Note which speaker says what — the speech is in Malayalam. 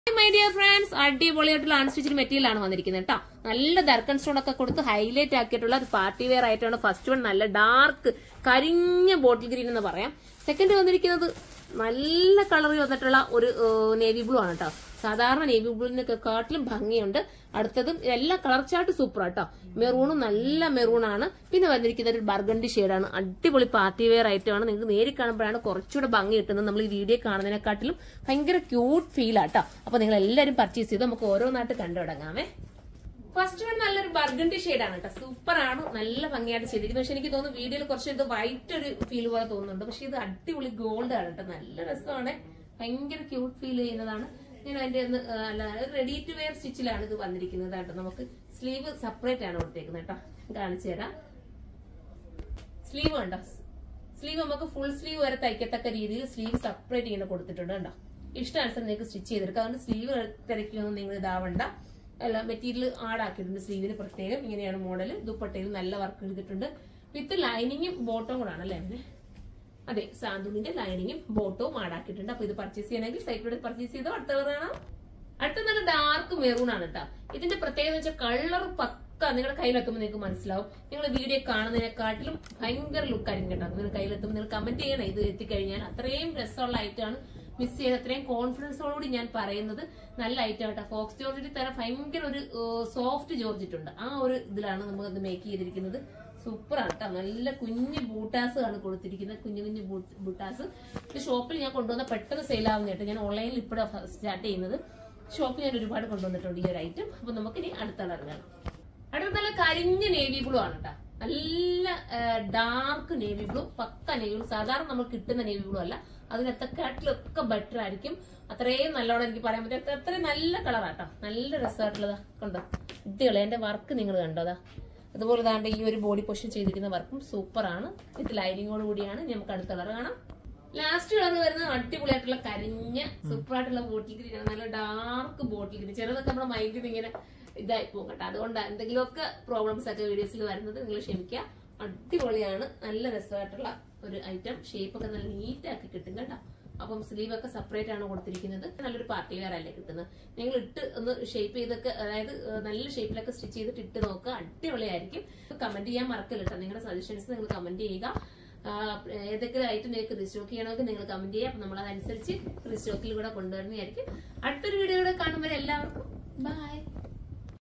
Speaker 1: മൈ ഡിയർ ഫ്രണ്ട്സ് അടിപൊളിയായിട്ടുള്ള അൺസ്റ്റിച്ചിങ് മെറ്റീരിയൽ ആണ് വന്നിരിക്കുന്നത് കേട്ടോ നല്ല ദർക്കൺ സ്റ്റോൺ ഒക്കെ കൊടുത്ത് ഹൈലൈറ്റ് ആക്കിയിട്ടുള്ള ഒരു പാർട്ടി വെയർ ആയിട്ടാണ് ഫസ്റ്റ് വൺ നല്ല ഡാർക്ക് കരിഞ്ഞ ബോട്ടിൽ ഗ്രീൻ എന്ന് പറയാം സെക്കൻഡ് വന്നിരിക്കുന്നത് നല്ല കളറിൽ വന്നിട്ടുള്ള ഒരു നേവി ബ്ലൂ ആണ് കേട്ടോ സാധാരണ നേവി ബ്ലൂവിനൊക്കെ കാട്ടിലും ഭംഗിയുണ്ട് അടുത്തതും എല്ലാ കളർ ചാർട്ട് സൂപ്പർ ആട്ടോ മെറൂണും നല്ല മെറൂൺ ആണ് പിന്നെ വന്നിരിക്കുന്ന ഒരു ബർഗണ്ടി ഷെയ്ഡാണ് അടിപൊളി പാർട്ടി വെയർ ഐറ്റമാണ് നിങ്ങൾക്ക് നേരിൽ കാണുമ്പോഴാണ് കുറച്ചുകൂടെ ഭംഗി കിട്ടുന്നത് നമ്മൾ ഈ വീഡിയോ കാണുന്നതിനെക്കാട്ടിലും ഭയങ്കര ക്യൂട്ട് ഫീൽ ആട്ടോ അപ്പൊ നിങ്ങൾ എല്ലാവരും പർച്ചേസ് ചെയ്ത് നമുക്ക് ഓരോന്നായിട്ട് കണ്ടു തുടങ്ങാമേ ഫസ്റ്റ് വൺ നല്ലൊരു ബർഗണ്ടി ഷെയ്ഡാണ് കേട്ടോ സൂപ്പർ ആണ് നല്ല ഭംഗിയായിട്ട് ചെയ്തിരിക്കുന്നത് പക്ഷെ എനിക്ക് തോന്നുന്നു വീഡിയോയിൽ കുറച്ച് ഇത് വൈറ്റ് ഒരു ഫീൽ പോലെ തോന്നുന്നുണ്ട് പക്ഷെ ഇത് അടിപൊളി ഗോൾഡ് ആണ് കേട്ടോ നല്ല രസമാണ് ഭയങ്കര ക്യൂട്ട് ഫീൽ ചെയ്യുന്നതാണ് ഞാൻ അതിന്റെ ഒന്ന് ആ, അല്ല റെഡി ടു വെയർ സ്റ്റിച്ചിലാണ് ഇത് വന്നിരിക്കുന്നത് കേട്ടോ നമുക്ക് സ്ലീവ് സെപ്പറേറ്റ് ആണ് കൊടുത്തേക്കുന്നത് കേട്ടോ കാണിച്ചു തരാം സ്ലീവ് കണ്ടോ സ്ലീവ് നമുക്ക് ഫുൾ സ്ലീവ് വരെ തയ്ക്കത്തക്ക രീതിയിൽ സ്ലീവ് സെപ്പറേറ്റ് ഇങ്ങനെ കൊടുത്തിട്ടുണ്ട് കണ്ടോ ഇഷ്ടാനുസരണം നിങ്ങൾക്ക് സ്റ്റിച്ച് ചെയ്തെടുക്കാം അതുകൊണ്ട് സ്ലീവ് തിരക്കൊന്നും നിങ്ങൾ ഇതാവണ്ട അല്ല മെറ്റീരിയൽ ആടാക്കിയിട്ടുണ്ട് സ്ലീവിന് പ്രത്യേകം ഇങ്ങനെയാണ് മോഡൽ ദുപ്പട്ടയിൽ നല്ല വർക്ക് ചെയ്തിട്ടുണ്ട് വിത്ത് ലൈനിങ്ങും ബോട്ടവും കൂടാണ് അല്ലേ അവന് അതെ സാന്തുണിന്റെ ലൈനിങ്ങും ബോട്ടവും ആടാക്കിയിട്ടുണ്ട് അപ്പൊ ഇത് പർച്ചേസ് ചെയ്യണമെങ്കിൽ സൈറ്റിലൂടെ പർച്ചേസ് ചെയ്തോ അടുത്ത കളർ കാണാം അടുത്ത നല്ല ഡാർക്ക് മെറൂൺ ആണ് കേട്ടോ ഇതിന്റെ പ്രത്യേകത വെച്ചാൽ കളർ പക്ക നിങ്ങളുടെ കയ്യിലെത്തുമ്പോൾ നിങ്ങൾക്ക് മനസ്സിലാവും നിങ്ങൾ വീഡിയോ കാണുന്നതിനെക്കാട്ടിലും ഭയങ്കര ലുക്ക് ആയിരിക്കും കേട്ടോ നിങ്ങൾ കയ്യിലെത്തുമ്പോൾ നിങ്ങൾ കമന്റ് ചെയ്യണം ഇത് എത്തിക്കഴിഞ്ഞാൽ അത്രയും രസമുള്ള ഐറ്റമാണ് മിസ് ചെയ്ത് അത്രയും കോൺഫിഡൻസോടുകൂടി ഞാൻ പറയുന്നത് നല്ല ഐറ്റം കേട്ടോ ഫോക്സ് ജോർജിറ്റ് തന്നെ ഭയങ്കര ഒരു സോഫ്റ്റ് ജോർജിറ്റ് ഉണ്ട് ആ ഒരു ഇതിലാണ് നമ്മൾ ഇത് മേക്ക് ചെയ്തിരിക്കുന്നത് സൂപ്പർ ആണ് കേട്ടോ നല്ല കുഞ്ഞു ബൂട്ടാസ് ആണ് കൊടുത്തിരിക്കുന്നത് കുഞ്ഞു കുഞ്ഞു ബൂട്ടാസ് ഇത് ഷോപ്പിൽ ഞാൻ കൊണ്ടുവന്ന പെട്ടെന്ന് സെയിൽ ആവുന്ന കേട്ടോ ഞാൻ ഓൺലൈനിൽ ഇപ്പോഴാണ് സ്റ്റാർട്ട് ചെയ്യുന്നത് ഷോപ്പിൽ ഞാൻ ഒരുപാട് കൊണ്ടുവന്നിട്ടുണ്ട് ഈ ഒരു ഐറ്റം അപ്പൊ നമുക്ക് ഇനി അടുത്ത കളർ കാണാം അടുത്ത നല്ല കരിഞ്ഞ നേവി ബ്ലൂ ആണ് കേട്ടോ നല്ല ഡാർക്ക് നേവി ബ്ലൂ പക്ക നേവി ബ്ലൂ സാധാരണ നമ്മൾ കിട്ടുന്ന നേവി ബ്ലൂ അല്ല അതിനത്തെക്കാട്ടിലൊക്കെ ബെറ്റർ ആയിരിക്കും അത്രയും നല്ലോണം എനിക്ക് പറയാൻ പറ്റും അത്രയും നല്ല കളറാട്ടോ നല്ല രസമായിട്ടുള്ളതാ കണ്ടോ ഇട്ടുകളെ എന്റെ വർക്ക് നിങ്ങൾ കണ്ടോതാ അതുപോലെ താണ്ട് ഈ ഒരു ബോഡി പൊഷൻ ചെയ്തിരിക്കുന്ന വർക്കും സൂപ്പർ ആണ് വിത്ത് ലൈനിങ്ങോട് കൂടിയാണ് ഇനി നമുക്ക് അടുത്ത കളർ കാണാം ലാസ്റ്റ് കളർ വരുന്നത് അടിപൊളിയായിട്ടുള്ള കരിഞ്ഞ സൂപ്പർ ആയിട്ടുള്ള ബോട്ടിൽ ഗ്രീൻ ആണ് നല്ല ഡാർക്ക് ബോട്ടിൽ ഗ്രീൻ ചിലതൊക്കെ നമ്മുടെ മൈൻഡിൽ ഇങ്ങനെ ഇതായി പോകും കേട്ടോ അതുകൊണ്ട് എന്തെങ്കിലുമൊക്കെ പ്രോബ്ലംസ് ഒക്കെ വീഡിയോസിൽ വരുന്നത് നിങ്ങൾ ക്ഷമിക്കുക അടിപൊളിയാണ് നല്ല രസമായിട്ടുള്ള ഒരു ഐറ്റം ഷേപ്പ് ഒക്കെ നല്ല നീറ്റ് ആക്കി കിട്ടും കേട്ടോ അപ്പം സ്ലീവ് ഒക്കെ സെപ്പറേറ്റ് ആണ് കൊടുത്തിരിക്കുന്നത് നല്ലൊരു പാർട്ടി വെയർ അല്ലേ കിട്ടുന്നത് നിങ്ങൾ ഇട്ട് ഒന്ന് ഷേപ്പ് ചെയ്തൊക്കെ അതായത് ഏഹ്, നല്ല ഷേപ്പിലൊക്കെ സ്റ്റിച്ച് ചെയ്തിട്ട് ഇട്ട് നോക്കുക അടിപൊളിയായിരിക്കും കമന്റ് ചെയ്യാൻ മറക്കല്ല കേട്ടോ നിങ്ങളുടെ സജഷൻസ് നിങ്ങൾ കമന്റ് ചെയ്യുക ആ, ഏതൊക്കെ ഐറ്റം നിങ്ങൾക്ക് റീസ്റ്റോക്ക് ചെയ്യണമെങ്കിൽ നിങ്ങൾ കമന്റ് ചെയ്യുക അപ്പൊ നമ്മൾ അതനുസരിച്ച് റീസ്റ്റോക്കിൽ കൂടെ കൊണ്ടുവരുന്നതായിരിക്കും അടുത്തൊരു വീഡിയോ കൂടെ കാണുമ്പോൾ എല്ലാവർക്കും ബൈ